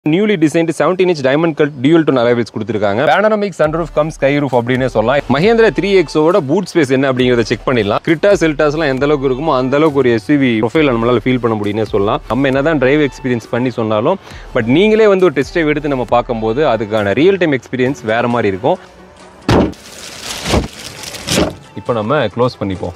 newly designed seventeen inch diamond cut dual tone alloy wheels கொடுத்துருக்காங்க panoramic sunroof cum sky roof அப்படின்னே சொல்லலாம் Mahindra three எக்ஸோட boot space என்ன அப்படிங்கிறத செக் பண்ணிடலாம் கிரிட்டா செல்டாஸ்லாம் எந்த அளவுக்கு இருக்குமோ அந்த அளவுக்கு ஒரு எஸ்யூவி ப்ரொஃபைல் நம்மளால ஃபீல் பண்ண முடியும்னே சொல்லலாம் நம்ம என்னதான் டிரைவ் எக்ஸ்பீரியன்ஸ் பண்ணி சொன்னாலும் பட் நீங்களே வந்து ஒரு டெஸ்ட் ட்ரைவ் எடுத்து நம்ம பார்க்கும்போது அதுக்கான ரியல் டைம் எக்ஸ்பீரியன்ஸ் வேற மாதிரி இருக்கும் இப்போ நம்ம க்ளோஸ் பண்ணிப்போம்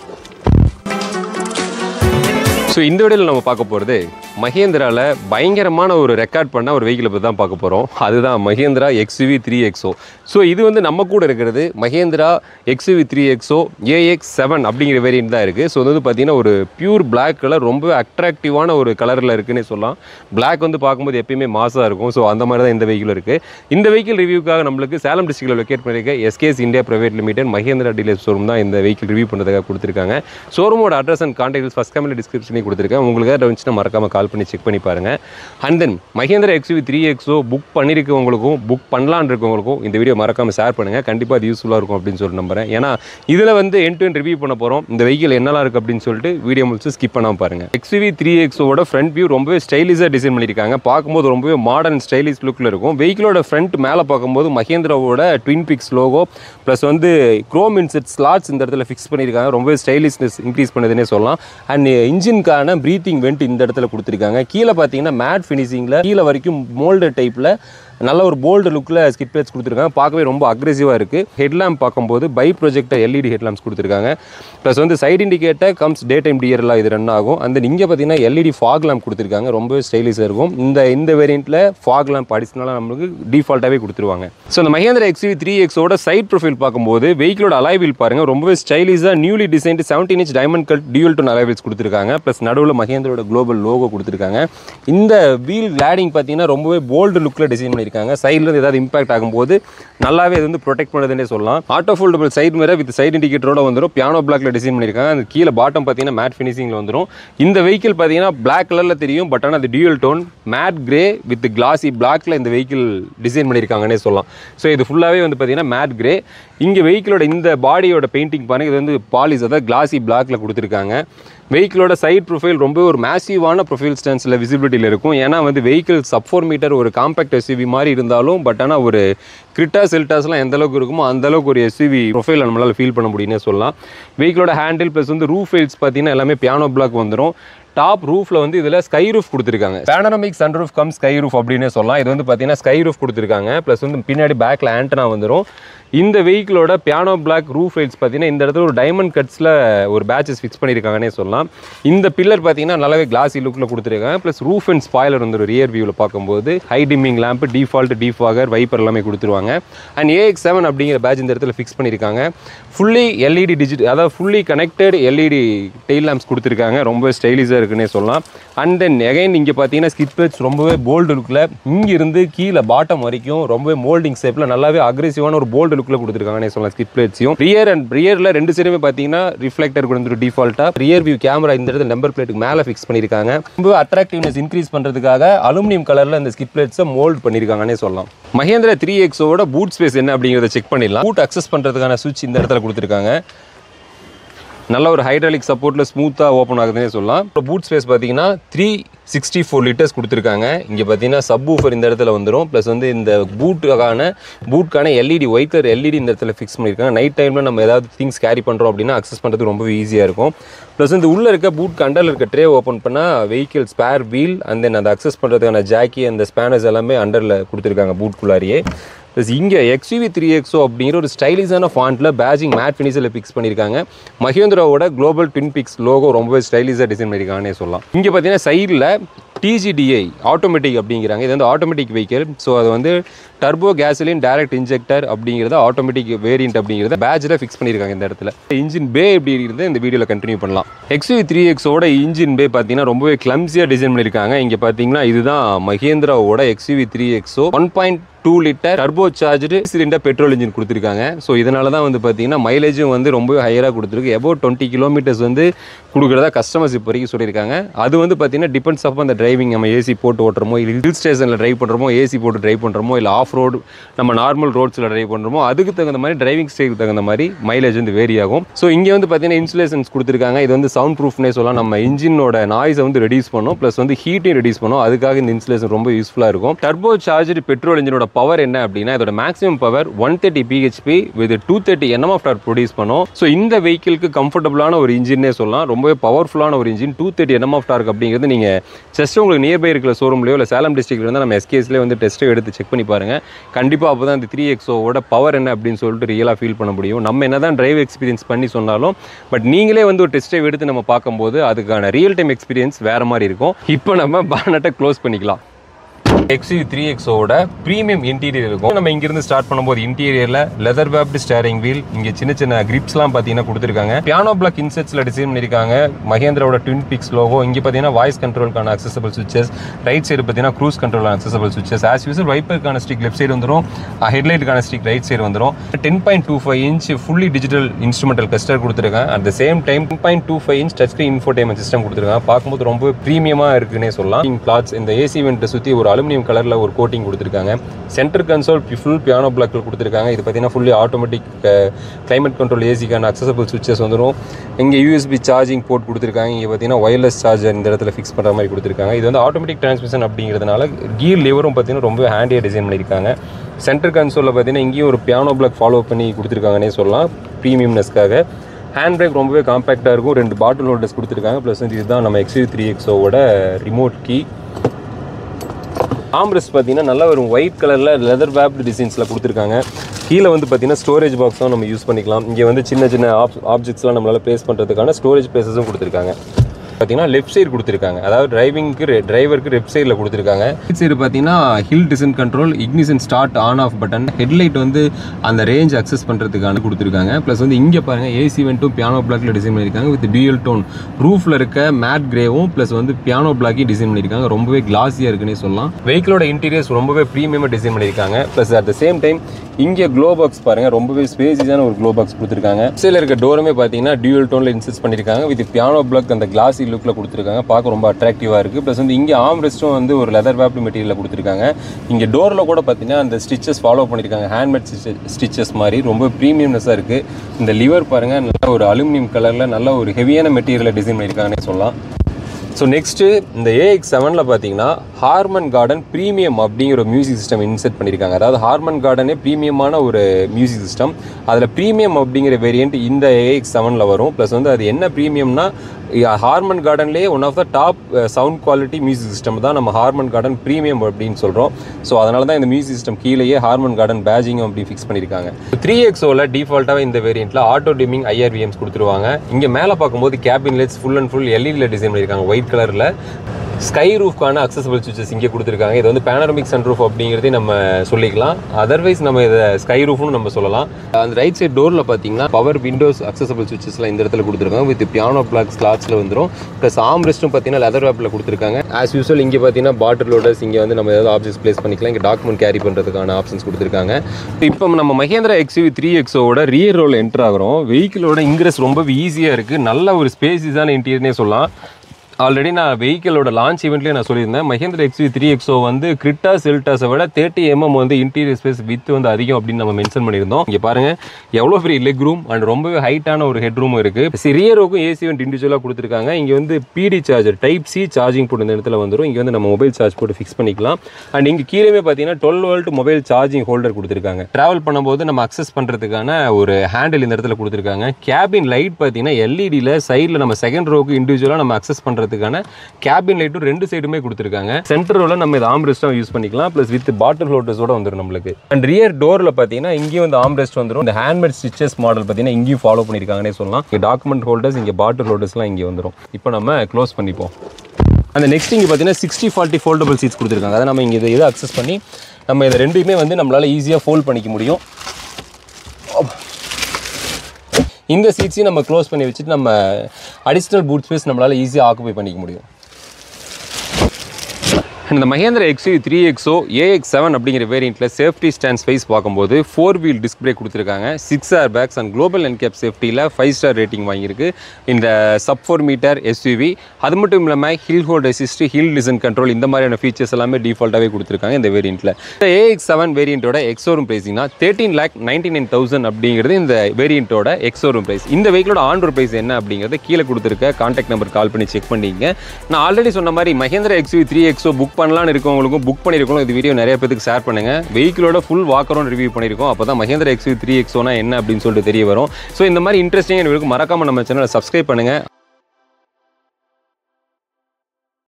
ஸோ இந்த வீடியோவில் நம்ம பார்க்க போகிறது மகேந்திராவில் பயங்கரமான ஒரு ரெக்கார்ட் பண்ண ஒரு வெஹிக்கிளை பற்றி தான் பார்க்க போகிறோம் அதுதான் Mahindra XUV three XO so இது வந்து நம்ம கூட இருக்கிறது Mahindra XUV three XO AX seven அப்படிங்கிற வேரியன்ட் தான் இருக்குது ஸோ இது வந்து பார்த்தீங்கன்னா ஒரு பியூர் பிளாக் கலர் ரொம்ப அட்ராக்டிவான ஒரு கலரில் இருக்குன்னே சொல்லலாம் பிளாக் வந்து பார்க்கும்போது எப்பயுமே மாசாக இருக்கும் ஸோ அந்த மாதிரி தான் இந்த வெஹிக்கிள் இருக்குது இந்த வெஹிக்கிள் ரிவ்யூக்காக நம்மளுக்கு சேலம் டிஸ்ட்ரிக்டில் லொக்கேட் பண்ணியிருக்க SKS India private limited Mahindra dealer showroom தான் இந்த வெஹிக்கிள் ரிவ்யூ பண்ணுறதுக்காக கொடுத்துருக்காங்க ஷோரூமோட address and contact first comment டிஸ்கிரிப்ஷனே கொடுத்துருக்கேன் உங்களுக்கு ஏதாவது இருந்துச்சுன்னா மறக்காம கால் பண்ணி செக் பண்ணி பாருங்க and then Mahindra XUV three XO book பண்ணியிருக்கவங்களுக்கும் புக் பண்ணலான் இருக்கவங்களுக்கும் இந்த வீடியோ மறக்காம ஷேர் பண்ணுங்க கண்டிப்பாக அது யூஸ்ஃபுல்லாக இருக்கும் அப்படின்னு சொல்லிட்டு நம்புறேன் ஏன்னா இதில் வந்து என் டு ரிவ்யூ பண்ண போகிறோம் இந்த வெஹிக்கிள் என்னலாம் இருக்குது அப்படின்னு சொல்லிட்டு வீடியோ முடிச்சு ஸ்கிப் பண்ணாம பாருங்க எக்ஸ்யூவி த்ரீ எக்ஸோட ஃப்ரண்ட் வியூ ரொம்பவே ஸ்டைலிஷாக டிசைன் பண்ணியிருக்காங்க பார்க்கும்போது ரொம்பவே மாடர்ன் ஸ்டைலிஷ் லுக்கில் இருக்கும் வெஹிக்கிளோட ஃப்ரண்ட் மேலே பார்க்கும்போது மகேந்திராவோட ட்வின் பிக்ஸ் லோகோ ப்ளஸ் வந்து குரோம் இன்செட் ஸ்லாட்ஸ் இந்த இடத்துல ஃபிக்ஸ் பண்ணியிருக்காங்க ரொம்பவே ஸ்டைலிஷ்னஸ் இன்க்ரீஸ் பண்ணுதுன்னே சொல்லலாம் அண்ட் இன்ஜினுக்கான ப்ரீத்திங் வெண்ட் இந்த இடத்துல கொடுத்துருக்காங்க கீழே பார்த்தீங்கன்னா மேட் ஃபினிஷிங்கில் கீழே வரைக்கும் மோல்டு டைப்பில் நல்ல ஒரு போல்டு லுக்கில் ஸ்கிட் பிளேட்ஸ் கொடுத்துருக்காங்க பார்க்கவே ரொம்ப அக்ரெசிவாக இருக்குது ஹெட்லாம்ப் பார்க்கும்போது பை ப்ரொஜெக்டர் எல்இடி ஹெட்லாம்ப்ஸ் கொடுத்துருக்காங்க ப்ளஸ் வந்து side indicator comes day time டியர்லாம் இது ரன் ஆகும் அந்த இங்கே பார்த்தீங்கன்னா எல்இடி ஃபாக் லேம்ப் கொடுத்துருக்காங்க ரொம்பவே ஸ்டைலிஷாக இருக்கும் இந்த இந்த வேரியண்ட்டில் ஃபாக் லேம்ப் அடிஷ்னலாக நம்மளுக்கு டிஃபால்ட்டாகவே கொடுத்துருவாங்க ஸோ இந்த மகேந்திரா எக்ஸ்வி த்ரீ எக்ஸோட சைட் ப்ரொஃபைல் பார்க்கும்போது வெஹிக்கிளோட அலைவில் பாருங்கள் ரொம்பவே ஸ்டைலிஷாக newly designed seventeen inch diamond cut dual to alloy wheels கொடுத்துருக்காங்க ப்ளஸ் நடுவில் மகேந்திரோட குளோபல் லோகோ கொடுத்துருக்காங்க இந்த வீல் கிளாடிங் பார்த்தீங்கன்னா ரொம்பவே போல்டு லுக்கில் டிசைன் பண்ணியிருக்காங்க சைடில் ஏதாவது இம்பாக்ட் ஆகும்போது நல்லாவே இது வந்து ப்ரொடெக்ட் பண்ணுதுன்னே சொல்லலாம் ஆட்டோ ஃபோல்டபுள் சைடு மேலே வித் சைடு இண்டிகேட்டரோட வந்துடும் பியானோ பிளாக்ல டிசைன் பண்ணியிருக்காங்க அந்த கீழே பாட்டம் பார்த்தீங்கன்னா மேட் ஃபினிஷிங்கில் வந்துடும் இந்த வெஹிக்கிள் பார்த்தீங்கன்னா பிளாக் கலரில் தெரியும் பட் ஆனால் அது dual tone matte grey with classy பிளாக்ல இந்த வெஹிக்கிள் டிசைன் பண்ணியிருக்காங்கன்னே சொல்லலாம் ஸோ இது ஃபுல்லாகவே வந்து பார்த்தீங்கன்னா மேட் கிரே இங்கே வெஹிக்கிளோட இந்த பாடியோட பெயிண்டிங் பாருங்க இது வந்து பாலிஸ் அதாவது கிளாசி பிளாக்ல கொடுத்துருக்காங்க வெஹிக்கிளோட சைட் ப்ரொஃபைல் ரொம்ப ஒரு மேசிவான ப்ரொஃபைல் ஸ்டான்ஸில் விசிபிலிட்டியில் இருக்கும் ஏன்னா வந்து வெஹிக்கிள் சப் ஃபோர் மீட்டர் ஒரு காம்பேக்ட் எஸ்யூவி மாதிரி இருந்தாலும் பட் ஆனால் ஒரு கிரிட்டா செல்டாஸ்லாம் எந்த அளவுக்கு இருக்குமோ அந்த அளவுக்கு ஒரு எஸ்யூவி ப்ரொஃபைல் நம்மளால் ஃபீல் பண்ண முடியும்னே சொல்லலாம் வெஹிக்கிளோட ஹேண்டில் ப்ளஸ் வந்து ரூஃப் ஃபைல்ஸ் பார்த்தீங்கன்னா எல்லாமே பியானோ பிளாக் வந்துடும் டாப் ரூஃப்ல வந்து இதில் ஸ்கை ரூஃப் கொடுத்துருக்காங்க panoramic sun roof cum sky roof அப்படின்னே சொல்லலாம் இது வந்து பார்த்தீங்கன்னா ஸ்கை ரூஃப் கொடுத்துருக்காங்க ப்ளஸ் வந்து பின்னாடி பேக்கில் ஆண்டனா வந்துடும் இந்த வெஹிக்கிளோட பியானோ பிளாக் ரூஃப் ரைட்ஸ் பார்த்தீங்கன்னா இந்த இடத்துல ஒரு டைமண்ட் கட்ஸில் ஒரு பேட்சஸ் ஃபிக்ஸ் பண்ணியிருக்காங்கன்னே சொல்லலாம் இந்த பில்லர் பார்த்தீங்கன்னா நல்லாவே கிளாஸி லுக்கில் கொடுத்துருக்காங்க ப்ளஸ் ரூஃப் அண்ட் ஸ்பாய்லர் வந்து ஒரு ரியர் வியூவில் பார்க்கும்போது high dimming lamp default defogger wiper எல்லாமே கொடுத்துருவாங்க அண்ட் ஏஎக்ஸ் செவன் அப்படிங்கிற பேட்ச் இந்த இடத்துல ஃபிக்ஸ் பண்ணியிருக்காங்க ஃபுல்லி எல்இடி டிஜிட் அதாவது fully connected LED tail lamps கொடுத்துருக்காங்க ரொம்ப ஸ்டைலிஷாக இருக்குன்னே சொல்லலாம் அண்ட் தென் எகைன் இங்கே பார்த்தீங்கன்னா ஸ்கிட் பேட்ச் ரொம்பவே போல்டு லுக்கில் இங்கிருந்து கீழே பாட்டம் வரைக்கும் ரொம்பவே மோல்டிங் ஷேப்பில் நல்லாவே அக்ரெசிவான ஒரு போல்டு லுக்கில் கொடுத்துருக்காங்கன்னே சொல்லலாம் ஸ்கிட் பிளேட்ஸையும் ரியர் அண்ட் ரியரில் ரெண்டு சைடுமே பார்த்தீங்கன்னா ரிஃப்ளெக்டர் கொடுத்துரு டிஃபால்ட்டாக ரியர் வியூ கேமரா இந்த இடத்துல நம்பர் பிளேட்டுக்கு மேலே ஃபிக்ஸ் பண்ணியிருக்காங்க ரொம்ப அட்ராக்டிவ்னஸ் இன்க்ரீஸ் பண்ணுறதுக்காக அலுமினியம் கலரில் இந்த ஸ்கிட் பிளேட்ஸை மோல்ட் பண்ணியிருக்காங்கன்னே சொல்லலாம் மகேந்திரா த்ரீ எக்ஸோட பூட் ஸ்பேஸ் என்ன அப்படிங்கிறத செக் பண்ணிடலாம் பூட் அக்சஸ் பண்ணுறதுக்கான சுவிட்ச் இந்த இடத்துல கொடுத்துருக்காங்க நல்ல ஒரு ஹைட்ராலிக் சப்போர்ட்டில் ஸ்மூத்தாக ஓப்பன் ஆகுதுன்னே சொல்லலாம் இப்போ பூட் ஸ்பேஸ் பார்த்தீங்கன்னா த்ரீ சிக்ஸ்டி ஃபோர் லிட்டர்ஸ் கொடுத்துருக்காங்க இங்கே பார்த்தீங்கன்னா சப் ஊஃபர் இந்த இடத்துல வந்துடும் ப்ளஸ் வந்து இந்த பூட்டுக்கான பூட்கான எல்இடி ஒயிட் கலர் எல்இடி இந்த இடத்துல ஃபிக்ஸ் பண்ணியிருக்காங்க நைட் டைமில் நம்ம ஏதாவது திங்ஸ் கேரி பண்ணுறோம் அப்படின்னா அக்சஸ் பண்ணுறது ரொம்ப ஈஸியாக இருக்கும் ப்ளஸ் வந்து உள்ளே இருக்க பூட் அண்டரில் இருக்க ட்ரே ஓப்பன் பண்ணால் vehicle spare wheel and then அதை அக்சஸ் பண்ணுறதுக்கான ஜாக்கி அந்த ஸ்பேனர்ஸ் எல்லாமே அண்டரில் கொடுத்துருக்காங்க பூட்குள்ளாரியே ப்ளஸ் இங்கே எக்ஸ்யூவி த்ரீ எக்ஸோ அப்படிங்கிற ஒரு ஸ்டைலிஷான ஃபாண்ட்டில் பேஜிங் மேட் ஃபினிஷில் ஃபிக்ஸ் பண்ணியிருக்காங்க மஹேந்திராவோட குளோபல் ட்வின் பிக்ஸ் லோகோ ரொம்பவே ஸ்டைலிஷாக டிசைன் பண்ணியிருக்காங்கன்னே சொல்லலாம் இங்கே பார்த்தீங்கன்னா சைடில் டிஜிடிஐ ஆட்டோமேட்டிக் அப்படிங்கிறாங்க இது வந்து ஆட்டோமேட்டிக் வெஹிக்கிள் ஸோ அது வந்து டர்போ கேசலின் டைரக்ட் இன்ஜெக்டர் அப்படிங்கிறத ஆட்டோமேட்டிக் வேரியன்ட் அப்படிங்கிறத பேட்சில் ஃபிக்ஸ் பண்ணியிருக்காங்க இந்த இடத்துல இன்ஜின் பே அப்படிங்கிறத இந்த வீடியோவில் கண்டினியூ பண்ணலாம் எக்ஸ்யூ த்ரீ எக்ஸோட இன்ஜின் பே பார்த்தீங்கன்னா ரொம்பவே கிளம்ஸியாக டிசைன் பண்ணியிருக்காங்க இங்கே பார்த்தீங்கன்னா இதுதான் மஹேந்திராவோட XUV three XO one point two litre turbo charge cylinder petrol engine கொடுத்துருக்காங்க ஸோ இதனால தான் வந்து பார்த்தீங்கன்னா மைலேஜும் வந்து ரொம்ப ஹையராக கொடுத்துருக்கு எபோ டுவெண்ட்டி கிலோமீட்டர்ஸ் வந்து கொடுக்குறதா கஸ்டமர்ஸ் இப்போ வரைக்கும் சொல்லியிருக்காங்க அது வந்து பார்த்தீங்கன்னா டிபெண்ட்ஸ் ஆஃப் அந்த டிரைவிங் நம்ம ஏசி போட்டு ஓட்டுறோமோ இல்லை ஹில் ஸ்டேஷனில் ட்ரைவ் பண்ணுறோமோ ஏசி போட்டு ட்ரைவ் பண்ணுறோமோ இல்லை ஆஃப் ரோடு நம்ம நார்மல் ரோட்ஸில் ட்ரைவ் பண்ணுறோமோ அதுக்கு தகுந்த மாதிரி டிரைவிங் ஸ்டைலுக்கு தகுந்த மாதிரி மைலேஜ் வந்து வேரி ஆகும் ஸோ இங்கே வந்து பார்த்தீங்கன்னா இன்சுலேஷன்ஸ் கொடுத்துருக்காங்க இது வந்து சவுண்ட் ப்ரூஃப்னே சொல்லலாம் நம்ம இன்ஜினோட நாய்ஸை வந்து ரெடியூஸ் பண்ணும் ப்ளஸ் வந்து ஹீட்டையும் ரெடியூஸ் பண்ணும் அதுக்காக இந்த இன்சுலேஷன் ரொம்ப யூஸ்ஃபுல்லாக இருக்கும் டர்போ சார்ஜ் பெட்ரோல் இன்ஜினோட பவர் என்ன அப்படின்னா இதோட maximum power one thirty BHP with two thirty NM of torque produce பண்ணும் ஸோ இந்த வெஹிக்கிளுக்கு கம்ஃபர்டபுளான ஒரு இன்ஜினே சொல்லலாம் ரொம்பவே பவர்ஃபுல்லான ஒரு engine two thirty NM of torque அப்படிங்கிறது நீங்கள் ஜஸ்ட் உங்களுக்கு நியர்பை இருக்கிற ஷோரூம்லையோ இல்லை சேலம் டிஸ்ட்ரிக்ட்ல இருந்தால் நம்ம எஸ்கேஸ்லேயே வந்து டெஸ்ட்டை எடுத்து செக் பண்ணி பாருங்க கண்டிப்பாக அப்போ தான் இந்த த்ரீ எக்ஸோட பவர் என்ன அப்படின்னு சொல்லிட்டு ரியலாக ஃபீல் பண்ண முடியும் நம்ம என்ன தான் டிரைவ் எக்ஸ்பீரியன்ஸ் பண்ணி சொன்னாலும் பட் நீங்களே வந்து ஒரு டெஸ்ட்டை எடுத்து நம்ம பார்க்கும்போது அதுக்கான ரியல் டைம் எக்ஸ்பீரியன்ஸ் வேறு மாதிரி இருக்கும் இப்போ நம்ம பானட்டை க்ளோஸ் பண்ணிக்கலாம் எக்ஸி த்ரீ எக்ஸோட ப்ரீமியம் இன்டீரியர் இருக்கும் நம்ம இங்கிருந்து ஸ்டார்ட் பண்ணும்போது இன்டீரியரில் லெதர் வேப்டு ஸ்டேரிங் வீல் இங்கே சின்ன சின்ன கிரிப்ஸ்லாம் பார்த்தீங்கன்னா கொடுத்துருக்காங்க பியானோ பிளாக் இன்செட்ஸில் டிசைன் பண்ணியிருக்காங்க மகேந்திராவோட ட்வின் பிக்ஸ் லோகோ இங்கே பார்த்தீங்கன்னா வாய்ஸ் கண்ட்ரோலுக்கான அக்சசபிள் சுவிச்சஸ் ரைட் சைடு பார்த்தீங்கன்னா cruise control accessible switches as usual வைப்பருக்கான ஸ்டிக் லெஃப்ட் சைடு வந்துடும் ஹெட்லைட்டுக்கான ஸ்டிக் ரைட் சைடு வந்துடும் ten point two five inch fully digital instrumental cluster கொடுத்துருக்காங்க at the same time point two five inch touch screen infotainment system கொடுத்துருக்காங்க பார்க்கும்போது ரொம்ப ப்ரீமியமாக இருக்குன்னே சொல்லலாம் கிளாத்ஸ் இந்த ஏசி வெண்ட்டை சுற்றி ஒரு அலுமினியம் கலரில் ஒரு கோட்டிங் கொடுத்துருக்காங்க சென்டர் கன்சோல் ஃபுல் பியானோ பிளாக்ல கொடுத்துருக்காங்க இது பார்த்தீங்கன்னா ஃபுல்லி ஆட்டோமேட்டிக் கிளைமேட் கண்ட்ரோல் ஏசிக்கான அக்சசபிள் சுவிச்சஸ் வந்துடும் இங்கே யூஎஸ்பி சார்ஜிங் போர்ட் கொடுத்துருக்காங்க இங்கே பார்த்தீங்கன்னா ஒயர்லெஸ் சார்ஜர் இந்த இடத்துல ஃபிக்ஸ் பண்ணுற மாதிரி கொடுத்துருக்காங்க இது வந்து ஆட்டோமேட்டிக் டிரான்ஸ்மிஷன் அப்படிங்கிறதுனால கீர் லிவரும் பார்த்தீங்கன்னா ரொம்ப ஹேண்டியாக டிசைன் பண்ணியிருக்காங்க சென்டர் கன்சோலில் பார்த்தீங்கன்னா இங்கேயும் ஒரு பியானோ பிளாக் ஃபாலோ பண்ணி கொடுத்துருக்காங்கன்னே சொல்லலாம் ப்ரீமியம்னஸ்க்காக ஹேண்ட் பிரேக் ரொம்பவே காம்பேக்டாக இருக்கும் ரெண்டு பாட்டில் ஹோல்டர்ஸ் கொடுத்துருக்காங்க ப்ளஸ் வந்து இதுதான் நம்ம எக்ஸ்யூ த்ரீ எக்ஸோவோட ரிமோட் கீ ஆம்ரெஸ்ட் பார்த்தீங்கன்னா நல்ல ஒரு ஒயிட் கலரில் லெதர் வேப்டு டிசைன்ஸில் கொடுத்துருக்காங்க கீழே வந்து பார்த்தீங்கன்னா ஸ்டோரேஜ் பாக்ஸும் நம்ம யூஸ் பண்ணிக்கலாம் இங்கே வந்து சின்ன சின்ன ஆப் ஆப்ஜெக்ட்ஸ்லாம் நம்மளால் ப்ளேஸ் பண்ணுறதுக்கான ஸ்டோரேஜ் பிளேசஸும் கொடுத்துருக்காங்க பார்த்தீங்கன்னா லெஃப்ட் சைடு கொடுத்துருக்காங்க அதாவது டிரைவிங்க்கு டிரைவருக்கு லெஃப்ட் சைடில் கொடுத்துருக்காங்க ரைட் சைடு பார்த்தீங்கன்னா hill descent control ignition start on off button headlight வந்து அந்த ரேஞ்ச் அக்சஸ் பண்ணுறதுக்கான கொடுத்துருக்காங்க ப்ளஸ் வந்து இங்கே பாருங்கள் ஏசி வெண்ட்டும் பியானோ பிளாக்ல டிசைன் பண்ணியிருக்காங்க வித் டியூயல் டோன் ரூஃபில் இருக்க மேட் கிரேவும் ப்ளஸ் வந்து பியானோ பிளாக்கையும் டிசைன் பண்ணியிருக்காங்க ரொம்பவே கிளாஸியாக இருக்குன்னே சொல்லலாம் வெஹிக்கிளோட இன்டீரியர்ஸ் ரொம்பவே ப்ரீமியமாக டிசைன் பண்ணியிருக்காங்க plus at the same time இங்கே க்ளோ பாக்ஸ் பாருங்க ரொம்பவே ஸ்பேசியஸான ஒரு க்ளோ பாக்ஸ் கொடுத்துருக்காங்க சைடில் இருக்க டோருமே பார்த்தீங்கன்னா டியூல் டோனில் இன்சிஸ்ட் பண்ணியிருக்காங்க வித் பியானோ பிளாக் அந்த கிளாசி லுக்கில் கொடுத்துருக்காங்க பார்க்க ரொம்ப அட்ராக்டிவாக இருக்குது ப்ளஸ் வந்து இங்கே ஆம் ரெஸ்ட்டும் வந்து ஒரு லெதர் வேப்டு மெட்டீரியலில் கொடுத்துருக்காங்க இங்கே டோரில் கூட பார்த்தீங்கன்னா அந்த ஸ்டிச்சஸ் ஃபாலோ பண்ணியிருக்காங்க ஹேண்ட்மேட் ஸ்டிச்சஸ் மாதிரி ரொம்ப ப்ரீமியம்னஸாக இருக்குது இந்த லிவர் பாருங்கள் நல்ல ஒரு அலுமினியம் கலரில் நல்ல ஒரு ஹெவியான மெட்டீரியலில் டிசைன் பண்ணியிருக்காங்கன்னே சொல்லலாம் ஸோ நெக்ஸ்ட்டு இந்த ஏஎக்ஸ் செவனில் பார்த்தீங்கன்னா ஹார்மன் கார்டன் ப்ரீமியம் அப்படிங்கிற ஒரு மியூசிக் சிஸ்டம் இன்செர்ட் பண்ணியிருக்காங்க அதாவது ஹார்மன் கார்டனே ப்ரீமியமான ஒரு மியூசிக் சிஸ்டம் அதில் ப்ரீமியம் அப்படிங்கிற வேரியண்ட் இந்த ஏஎக்ஸ் செவனில் வரும் ப்ளஸ் வந்து அது என்ன ப்ரீமியம்னா ஹார்மன் கார்டன்லேயே one of the top sound quality music system தான் நம்ம ஹார்மன் கார்டன் ப்ரீமியம் அப்படின்னு சொல்கிறோம் ஸோ அதனால தான் இந்த மியூசிக் சிஸ்டம் கீழேயே ஹார்மன் கார்டன் பேஜிங் அப்படி ஃபிக்ஸ் பண்ணியிருக்காங்க த்ரீ எக்ஸோவில் டிஃபால்ட்டாக இந்த வேரியண்ட்டில் ஆட்டோ டிமிங் ஐஆர்விஎம்ஸ் கொடுத்துருவாங்க இங்கே மேலே பார்க்கும்போது cabin lights full and full எல்இடியில் டிசைன் பண்ணியிருக்காங்க ஒயிட் கலரில் ஸ்கை ரூஃப்க்கான அக்சசபிள் சுவிச்சஸ் இங்கே கொடுத்துருக்காங்க இது வந்து பேனரமிக் சன் ரூஃப் அப்படிங்கிறதே நம்ம சொல்லிக்கலாம் அதர்வைஸ் நம்ம இதை ஸ்கை ரூஃப்னு நம்ம சொல்லலாம் அந்த ரைட் சைட் டோரில் பார்த்தீங்கன்னா பவர் விண்டோஸ் அக்சசபிள் சுவிச்சஸ்லாம் இந்த இடத்துல கொடுத்துருக்காங்க வித் பியானோ பிளாக் ஸ்லாட்ஸில் வந்துடும் ப்ளஸ் ஆம் ரெஸ்ட்டும் பார்த்தீங்கன்னா லெதர் வேப்பில் கொடுத்துருக்காங்க ஆஸ் யூஸ்வல் இங்கே பார்த்தீங்கன்னா பாட்டில் லோடர்ஸ் இங்கே வந்து நம்ம ஏதாவது ஆப்ஜெக்ட்ஸ் ப்ளேஸ் பண்ணிக்கலாம் இங்கே டாக்குமெண்ட் கேரி பண்ணுறதுக்கான ஆப்ஷன்ஸ் கொடுத்துருக்காங்க இப்போ நம்ம மகேந்திரா எக்ஸ்யூவி த்ரீ எக்ஸோட ரியர் ரோல் என்டர் ஆகிறோம் வெஹிக்கிளோட இங்கிரஸ் ரொம்ப ஈஸியாக இருக்குது நல்ல ஒரு ஸ்பேசிஸான இன்டீரியர்னே சொல்லலாம் ஆல்ரெடி நான் வெஹிக்கிளோட லான்ச் ஈவெண்ட்லேயே நான் சொல்லியிருந்தேன் மஹேந்திர எக்ஸ்வி த்ரீ எக்ஸோ வந்து கிரிட்டா செல்டாஸை விட தேர்ட்டி எம்எம் வந்து இன்டீரியர் ஸ்பேஸ் வித் வந்து அதிகம் அப்படின்னு நம்ம மென்ஷன் பண்ணியிருந்தோம் இங்கே பாருங்க எவ்வளோ பெரிய லெக் ரூம் அண்ட் ரொம்பவே ஹைட்டான ஒரு ஹெட் ரூம் இருக்குது சிறியரோக்கும் ஏசி வெண்ட் இண்டிவிஜுவலாக கொடுத்துருக்காங்க இங்கே வந்து பிடி சார்ஜர் டைப் சி சார்ஜிங் போட்டு இந்த இடத்துல வந்துடும் இங்கே வந்து நம்ம மொபைல் சார்ஜ் போட்டு ஃபிக்ஸ் பண்ணிக்கலாம் அண்ட் இங்கே கீழே பார்த்தீங்கன்னா twelve volt mobile charging holder கொடுத்துருக்காங்க ட்ராவல் பண்ணும்போது நம்ம அக்சஸ் பண்ணுறதுக்கான ஒரு ஹேண்டில் இந்த இடத்துல கொடுத்துருக்காங்க கேபின் லைட் பார்த்தீங்கன்னா எல்இடியில் சைடில் நம்ம செகண்ட் ரோக்கு இண்டிவிஜுவலாக நம்ம அக்சஸ் பண்ணுறதுக்கான கேபின் லைட்டும் ரெண்டு சைடுமே கொடுத்துருக்காங்க சென்டர் ரோல நம்ம இது ஆம்ரெஸ்ட்டாக யூஸ் பண்ணிக்கலாம் ப்ளஸ் வித் பாட்டில் ஹோல்டர்ஸோட வந்துடும் நம்மளுக்கு அண்ட் ரியர் டோரில் பார்த்தீங்கன்னா இங்கேயும் வந்து ஆம்ரெஸ்ட் வந்துடும் இந்த ஹேண்ட்மேட் ஸ்டிச்சஸ் மாடல் பார்த்தீங்கன்னா இங்கேயும் ஃபாலோ பண்ணியிருக்காங்கன்னே சொல்லலாம் இங்கே டாக்குமெண்ட் ஹோல்டர்ஸ் இங்கே பாட்டில் ஹோல்டர்ஸ்லாம் இங்கே வந்துடும் இப்போ நம்ம க்ளோஸ் பண்ணிப்போம் அந்த நெக்ஸ்ட் இங்கே பார்த்தீங்கன்னா சிக்ஸ்டி ஃபார்ட்டி ஃபோல்டபுள் சீட்ஸ் கொடுத்துருக்காங்க அதை நம்ம இங்கே இதை இதை அக்சஸ் பண்ணி நம்ம இதை ரெண்டுமே வந்து நம்மளால் ஈஸியாக ஃபோல்ட் பண்ணிக்க முடியும் இந்த சீட்ஸையும் நம்ம க்ளோஸ் பண்ணி வச்சுட்டு நம்ம அடிஷ்னல் பூட் ஸ்பேஸ் நம்மளால் ஈஸியாக ஆக்குபை பண்ணிக்க முடியும் இந்த Mahindra XUV three XO AX seven அப்படிங்கிற வேரியண்ட்டில் சேஃப்டி ஸ்டாண்ட் ஸ்பேஸ் பார்க்கும்போது ஃபோர் வீல் டிஸ்க் பிரேக் கொடுத்துருக்காங்க six air bags and global NCAP சேஃப்டியில் ஃபைவ் ஸ்டார் ரேட்டிங் வாங்கியிருக்கு இந்த சப் ஃபோர் மீட்டர் எஸ்யூவி அது மட்டும் இல்லாமல் hill hold assist hill descent control இந்த மாதிரியான ஃபீச்சர்ஸ் எல்லாமே டிஃபால்ட்டாகவே கொடுத்துருக்காங்க இந்த வேரியண்ட்டில் இந்த ஏஎக்ஸ் செவன் வேரியண்ட்டோட எக்ஸோரூம் ப்ரைஸிங்னா thirteen lakh ninety nine thousand அப்படிங்கிறது இந்த வேரியண்ட்டோட எக்ஸோரூம் ப்ரைஸ் இந்த வெஹிக்கிளோட ஆன் ரோட் ப்ரைஸ் என்ன அப்படிங்கிறத கீழே கொடுத்துருக்க கான்டாக்ட் நம்பர் கால் பண்ணி செக் பண்ணிங்க நான் ஆல்ரெடி சொன்ன மாதிரி Mahindra XUV three XO book பண்ணலாம்னு இருக்கவங்களுக்கும் புக் பண்ணியிருக்கோம் இது வீடியோ நிறைய பேருக்கு ஷேர் பண்ணுங்க வெஹிக்கிளோட ஃபுல் வாக்கரும் ரிவ்யூ பண்ணியிருக்கோம் அப்போ தான் மகேந்திரா எக்ஸ்யூ த்ரீ எக்ஸோனா என்ன அப்படின்னு சொல்லிட்டு தெரிய வரும் ஸோ இந்த மாதிரி இன்ட்ரெஸ்டிங் வீடியோக்கு மறக்காம நம்ம சேனலை சப்ஸ்கிரைப் பண்ணுங்க